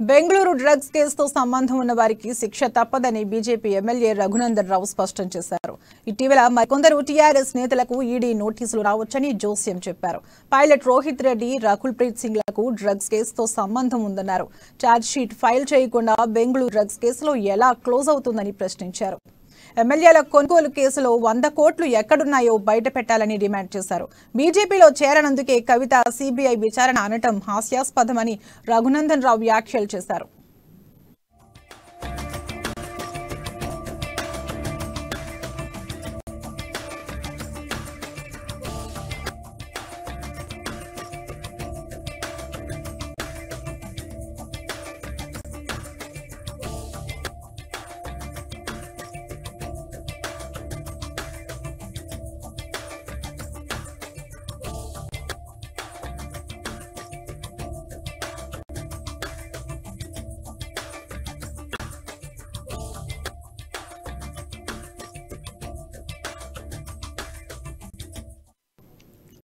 Bengaluru drugs కేసుతో సంబంధం ఉన్న వారికి శిక్ష తప్పదని బీజేపీ ఎమ్మెల్యే రఘునందన్ రావు స్పష్టం చేశారు ఇటీవల మరికొందరు టీఆర్ఎస్ నేతలకు ఈడీ నోటీసులు రావచ్చని జోస్యం చెప్పారు పైలట్ రోహిత్ రెడ్డి రకుల్ ప్రీత్ సింగ్ లకు డ్రగ్స్ కేసుతో సంబంధం ఉందన్నారు ఛార్జ్ షీట్ ఫైల్ చేయకుండా బెంగళూరు డ్రగ్స్ కేసులో ఎలా క్లోజ్ అవుతుందని ప్రశ్నించారు ఎమ్మెల్యేల కొనుగోలు కేసులో వంద కోట్లు ఎక్కడున్నాయో బయట పెట్టాలని డిమాండ్ చేశారు బీజేపీలో చేరనందుకే కవిత సిబిఐ విచారణ అనటం హాస్యాస్పదమని రఘునందన్ రావు వ్యాఖ్యలు చేశారు